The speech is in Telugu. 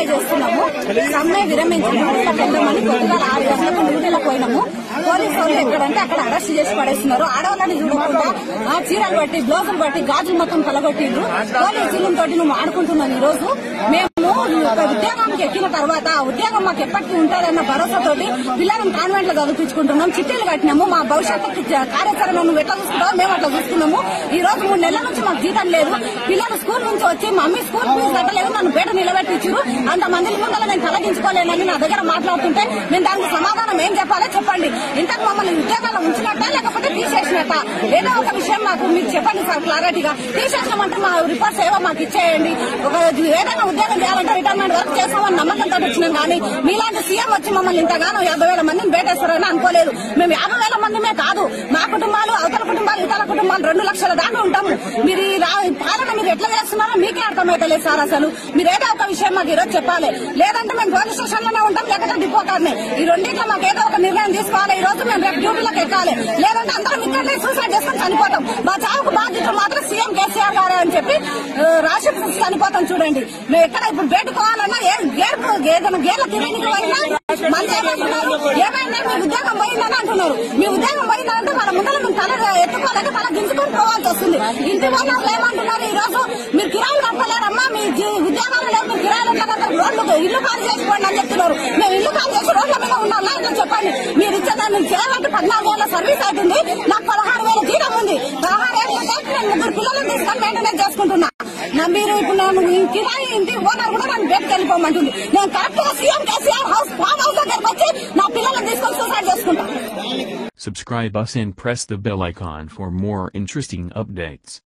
తెలియజేస్తున్నాము సమ్మె విరమించి డ్యూటీలకు వెళ్దామని పొద్దుగాల ఆరు గంటలకు డ్యూటీలకు పోయినాము పోలీసు వాళ్ళు ఎక్కడంటే అక్కడ అరెస్ట్ చేసి పడేస్తున్నారు ఆడవాళ్ళని చూడకుండా ఆ చీరలు బట్టి బ్లౌజులు బట్టి గాజులు మొత్తం కలగొట్టిండ్రు పోలీసుల తోటి నువ్వు ఆడుకుంటున్నాను ఈ రోజు మేము ఒక ఉద్యోగానికి ఎక్కిన తర్వాత ఆ ఉద్యోగం మాకు ఎప్పటికీ ఉంటుందన్న భరోసాతోటి పిల్లలను కాన్వెంట్ లో చదివించుకుంటున్నాం చిట్టీలు కట్టినాము మా భవిష్యత్తు కార్యాచరణ నువ్వు ఎట్లా చూసుకుంటావు మేము అట్లా చూసుకున్నాము ఈ రోజు మూడు నెలల నుంచి మాకు జీతం లేదు పిల్లలు స్కూల్ నుంచి వచ్చి మమ్మీ స్కూల్ ఫీజు కట్టలేదు నన్ను బయట నిలబెట్టించారు అంత మంది ముందర నేను తొలగించుకోలేనని నా దగ్గర మాట్లాడుతుంటే నేను దానికి సమాధానం ఏం చెప్పాలో చెప్పండి ఇంతకు మమ్మల్ని ఉద్యోగాల్లో ఉంచినట్ట లేకపోతే తీసేసినట్ట ఏదో ఒక విషయం మాకు మీరు చెప్పండి సార్ క్లారిటీగా తీసేసినామంటే మా రిపోర్ట్స్ ఏవో మాకు ఇచ్చేయండి ఒక ఏదైనా ఉద్యోగం చేయాలంటే రిటైర్మెంట్ వరకు చేస్తామని నమ్మకంతో వచ్చినాం కానీ మీలాంటి సీఎం వచ్చి మమ్మల్ని ఇంతగానో యాభై వేల మందిని బేటేస్తారని అనుకోలేదు మేము యాభై వేల మందిమే కాదు మా కుటుంబాలు అవతల కుటుంబాలు ఇతర కుటుంబాలు రెండు లక్షల దాకా ఉంటాము మీరు ఈ రా- ఈ పాలన మీరు ఎట్లా చేస్తున్నారో మీకే అర్థమైతలేదు సార్ అసలు మీరు ఏదో ఒక విషయం మాకు ఈరోజు చెప్పాలి లేదంటే మేము పోలీస్ స్టేషన్ లోనే ఉంటాం లేకపోతే డిపో కార్ని ఈ రెండింటిలో మాకు ఏదో ఒక నిర్ణయం తీసుకోవాలి ఈ రోజు మేము రేపు డ్యూటీలోకి ఎక్కాలి లేదంటే అందరం ఇక్కడనే సూసైడ్ చేసుకుని చనిపోతాం మా చావుకు బాధ్యత మాత్రం సీఎం కేసీఆర్ గారే అని చెప్పి ఆ, రాసి చనిపోతాం చూడండి మేము ఎక్కడ ఇప్పుడు పెట్టుకోవాలన్నా ఏ గేర్పు ఏదైనా గేర్ల తిరగనికి పోయినా మంది ఏమంటున్నారు ఏమైనా మీ ఉద్యోగం పోయిందని అంటున్నారు మీ ఉద్యోగం పోయిందంటే మన ముందర మేము తల ఎత్తుకోలేక తల గింజుకొని పోవాల్సి వస్తుంది ఇంటి వాళ్ళు ఏమంటున్నారు ఈ రోజు మీరు కిరాయిలు కట్టలేరమ్మా మీ జీ- ఉద్యోగాలు లేవు మీరు కిరాయిలు కట్టలేరు రోడ్లు ఇల్లు ఖాళీ చేసుకోండి అని చెప్తున్నారు మేము ఇల్లు ఖాళీ చేసి రోడ్ల మీద ఉన్నాం ఇట్లా చెప్పండి మీరు ఇచ్చేదాన్ని చేయాలంటే పద్నాలుగు వేల సర్వీస్ అవుతుంది నాకు పదహారు వేల జీతం ఉంది పదహారు వేల జీతం నేను ముగ్గురు పిల్లలను తీసుకొని మెయింటెనెన్స్ చేసుకుంటున్నా నా మీరు ఇప్పుడు నన్ను ఈ కిరాయి ఇంటి ఓనర్ కూడా నన్ను బయటకు వెళ్ళిపోమంటుంది నేను కరెక్ట్ గా CM KCR house farm house దగ్గరకు వచ్చి నా పిల్లలను తీసుకొని సూసైడ్ చేసుకుంటా Subscribe us and press the bell icon for more interesting updates.